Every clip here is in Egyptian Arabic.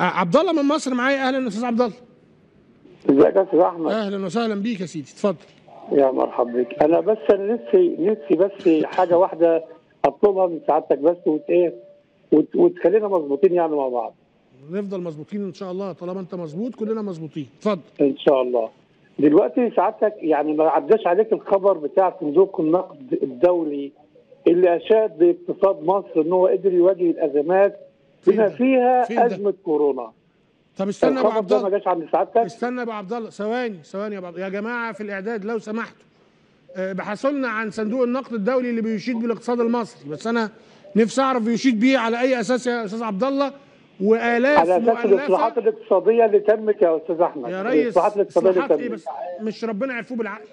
عبد الله من مصر معايا اهلا استاذ عبد الله ازيك يا استاذ احمد اهلا وسهلا بيك يا سيدي اتفضل يا مرحبا بك انا بس انا نفسي نفسي بس حاجه واحده اطلبها من سعادتك بس وت ايه وت- وتخلينا مظبوطين يعني مع بعض نفضل مظبوطين ان شاء الله طالما انت مظبوط كلنا مظبوطين اتفضل ان شاء الله دلوقتي سعادتك يعني ما عداش عليك الخبر بتاع صندوق النقد الدولي اللي اشاد باقتصاد مصر ان هو قدر يواجه الازمات فين بما ده؟ فيها فين ده؟ ازمه كورونا طب استنى يا ابو الخبر عبد ده ما الله جاش عند سعادتك استنى يا ابو عبد الله ثواني ثواني يا ابو عبد يا جماعه في الاعداد لو سمحتوا آه، بحثوا لنا عن صندوق النقد الدولي اللي بيشيد بالاقتصاد المصري بس انا نفسي اعرف بيشيد بيه على اي اساس يا استاذ عبد الله والاف على اساس الاصلاحات مؤلفه الاقتصاديه اللي تمت يا استاذ احمد يا ريس الاصلاحات الاقتصاديه اصلاحات اللي ايه تمت بس مش ربنا يعرفوه بالعقل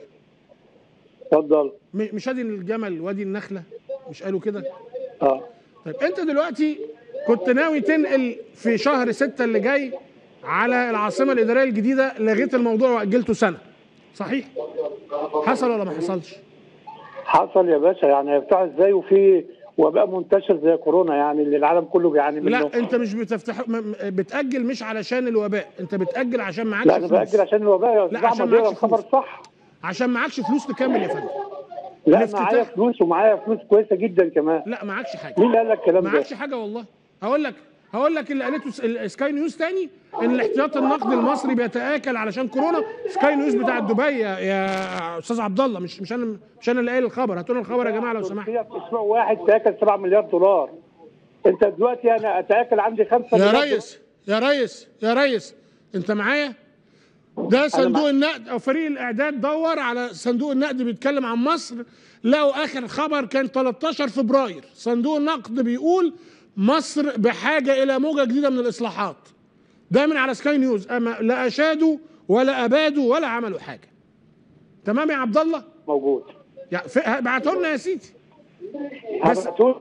اتفضل م- مش ادي الجمل وادي النخله مش قالوا كده اه طيب انت دلوقتي كنت ناوي تنقل في شهر ستة اللي جاي على العاصمة الإدارية الجديدة لغيت الموضوع وأجلته سنة صحيح؟ حصل ولا ما حصلش؟ حصل يا باشا يعني هيفتحوا ازاي وفي وباء منتشر زي كورونا يعني اللي العالم كله بيعاني منه لا انت مش بتفتح م- م- بتأجل مش علشان الوباء انت بتأجل عشان معكش لا انا فلوس باجل عشان الوباء يا استاذ لا، عشان احمد يقرا معكش الخبر فلوس. صح عشان معكش فلوس تكمل يا فندم لا الافتتاح- معايا فلوس ومعايا فلوس كويسه جدا كمان لا معكش حاجة مين اللي قال لك الكلام ده؟ معكش حاجة والله هقول لك هقول لك اللي قالته س- ال- سكاي نيوز تاني ان الاحتياط النقدي المصري بيتآكل علشان كورونا سكاي نيوز بتاع دبي يا, يا استاذ عبد الله مش مش انا مش انا اللي قايل الخبر هاتوا لنا الخبر يا جماعه لو سمحتوا تركيا في اسبوع واحد تاكل 7 مليار دولار انت دلوقتي انا اتاكل عندي 5 يا مليار ريس يا ريس يا ريس انت معايا ده صندوق النقد او فريق الاعداد دور على صندوق النقد بيتكلم عن مصر لقوا اخر خبر كان 13 فبراير صندوق النقد بيقول مصر بحاجه الى موجه جديده من الاصلاحات ده من على سكاي نيوز اما لا اشادوا ولا ابادوا ولا عملوا حاجه تمام يا عبد الله موجود يا ابعتوا لنا يا سيدي بس- هبعتهولك.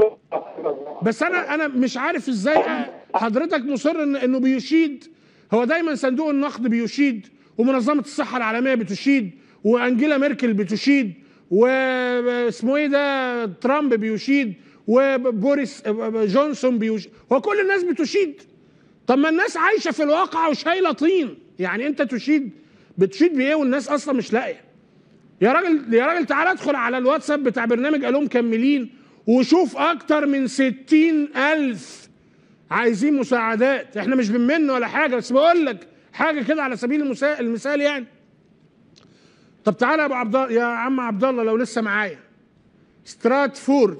بس انا انا مش عارف ازاي حضرتك مصر إن انه بيشيد هو دايما صندوق النقد بيشيد ومنظمه الصحه العالميه بتشيد وانجيلا ميركل بتشيد واسمه ايه ده ترامب بيشيد وبوريس جونسون بيشيد هو كل الناس بتشيد طب ما الناس عايشه في الواقع وشايله طين يعني انت تشيد بتشيد بايه والناس اصلا مش لاقيه يا راجل يا راجل تعالى ادخل على الواتساب بتاع برنامج قالوا مكملين وشوف اكتر من ستين الف عايزين مساعدات احنا مش بنمن ولا حاجه بس بقول لك حاجه كده على سبيل المسا- المثال يعني طب تعالى يا ابو عبد الله- يا عم عبد الله لو لسه معايا ستراتفورد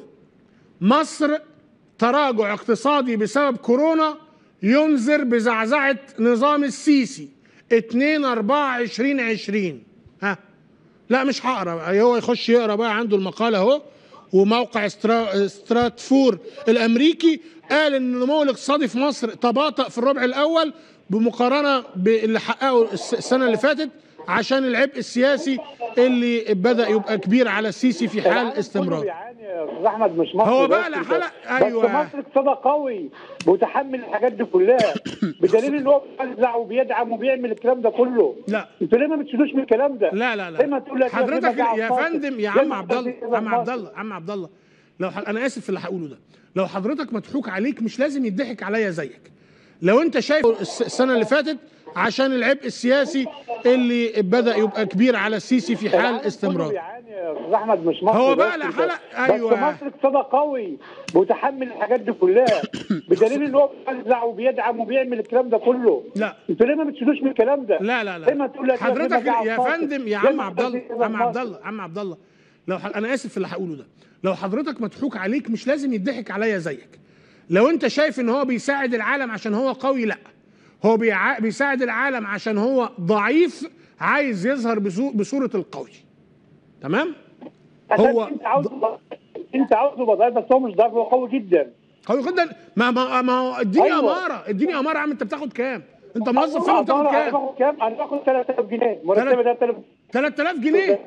مصر تراجع اقتصادي بسبب كورونا ينذر بزعزعه نظام السيسي 2 4 2020 ها لا مش هقرا هو يخش يقرا بقى عنده المقاله اهو وموقع استرا... ستراتفور الامريكي قال ان النمو الاقتصادي في مصر تباطأ في الربع الاول بمقارنه باللي حققه الس- السنه اللي فاتت عشان العبء السياسي اللي بدا يبقى كبير على السيسي في حال العالم كله استمرار بيعاني يا استاذ احمد مش مصر هو بس بقى لا بس- حلق- بس أيوة. مصر اقتصادها قوي متحمل الحاجات دي كلها بدليل ان هو بيوزع وبيدعم وبيعمل الكلام ده كله لا. انتوا ليه ما بتشيلوش من الكلام ده؟ لا لا ليه ما لا تقول لك حضرتك يا فندم يا عم عبد الله يا عم عبد الله عم عبد الله لو ح... انا اسف في اللي هقوله ده لو حضرتك مضحوك عليك مش لازم يضحك عليا زيك لو انت شايف الس- السنه اللي فاتت عشان العبء السياسي اللي بدا يبقى كبير على السيسي في حال العالم كله استمرار بيعاني يا استاذ احمد مش مصر هو بس بقى لا بس- حلق- بس أيوة. مصر اقتصادها قوي متحمل الحاجات دي كلها بدليل ان هو بيوزع وبيدعم وبيعمل الكلام ده كله لا. انتوا ليه ما بتشيلوش من الكلام ده؟ لا لا ليه ما لا تقول لك حضرتك يا فندم يا عم عبد الله عم عبد الله الله عم عبد الله لو ح... انا اسف في اللي هقوله ده لو حضرتك مضحوك عليك مش لازم يضحك عليا زيك لو انت شايف ان هو بيساعد العالم عشان هو قوي لا هو بيع... بيساعد العالم عشان هو ضعيف عايز يظهر بصو... بصورة القوي تمام هو- هو انت عاوزه انت عاوزه بضعيف بس هو مش ضعيف هو قوي جدا قوي جدا ما ما ما هو اديني أيوة. اماره اديني اماره يا عم انت بتاخد كام انت موظف فين أنا بتاخد انا كام باخد كام؟ انا باخد 3000 جنيه مرتبي 3000 3000 جنيه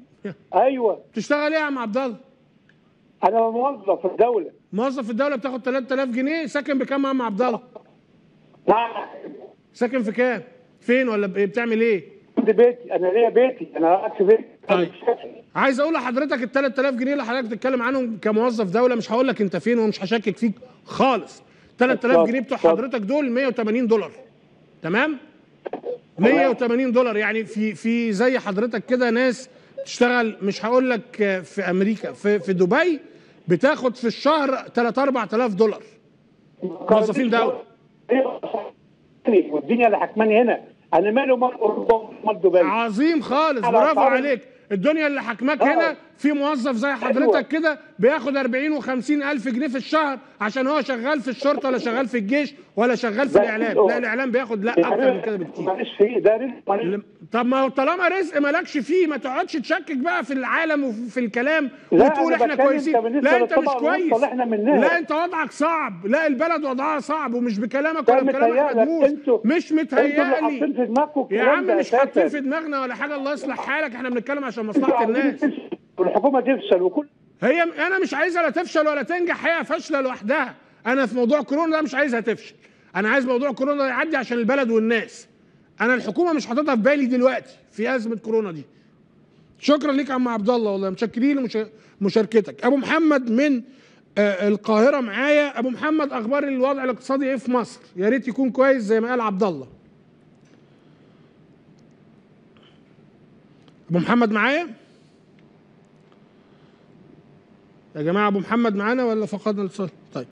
ايوه بتشتغل ايه يا عم عبد الله انا موظف في الدوله موظف في الدوله بتاخد 3000 جنيه ساكن بكام يا عم عبد الله نعم ساكن في كام فين ولا ب- بتعمل ايه عندي بيتي انا ليا بيتي انا قاعد في بيتي طيب. عايز اقول لحضرتك ال 3000 جنيه اللي حضرتك بتتكلم عنهم كموظف دوله مش هقول لك انت فين ومش هشكك فيك خالص 3000 جنيه بتوع اتفضل. حضرتك دول 180 دولار تمام 180 دولار يعني في في زي حضرتك كده ناس تشتغل مش هقول لك آه، في امريكا في في دبي بتاخد في الشهر 3 4000 دولار موظفين دولة. والدنيا اللي حكماني هنا انا مالي ومال اوروبا ومال دبي عظيم خالص على برافو أسعار- عليك الدنيا اللي حكمك آه. هنا في موظف زي حضرتك كده بياخد 40 و50 الف جنيه في الشهر عشان هو شغال في الشرطه ولا شغال في الجيش ولا شغال في لا، الاعلام هو- لا الاعلام بياخد لا اكتر من كده بكتير معلش فيه ده رزق معلش. لم- طب ما هو طالما رزق مالكش فيه ما تقعدش تشكك بقى في العالم وفي الكلام لا، وتقول أنا احنا بتكلم كويسين أنت بالنسبة لا انت مش للطبقة الوسطى كويس اللي إحنا منها. لا انت وضعك صعب لا البلد وضعها صعب ومش بكلامك ده ولا بكلام احمد متهيألك موسى انتوا مش انتوا اللي حاطين متهيألي في دماغكم يا الكلام عم ده مش حاطين أساساً. في دماغنا ولا حاجه الله يصلح حالك احنا بنتكلم عشان انتوا مصلحه عاوزين الناس تفشل والحكومه تفشل وكل هي انا مش عايزها لا تفشل ولا تنجح هي فاشله لوحدها انا في موضوع كورونا ده مش عايزها تفشل انا عايز موضوع كورونا ده يعدي عشان البلد والناس انا الحكومه مش حاططها في بالي دلوقتي في ازمه كورونا دي شكرا ليك يا عم عبد الله والله متشكرين لمشاركتك ابو محمد من آه، القاهره معايا ابو محمد اخبار الوضع الاقتصادي ايه في مصر يا ريت يكون كويس زي ما قال عبد الله ابو محمد معايا يا جماعه ابو محمد معانا ولا فقدنا الاتصال طيب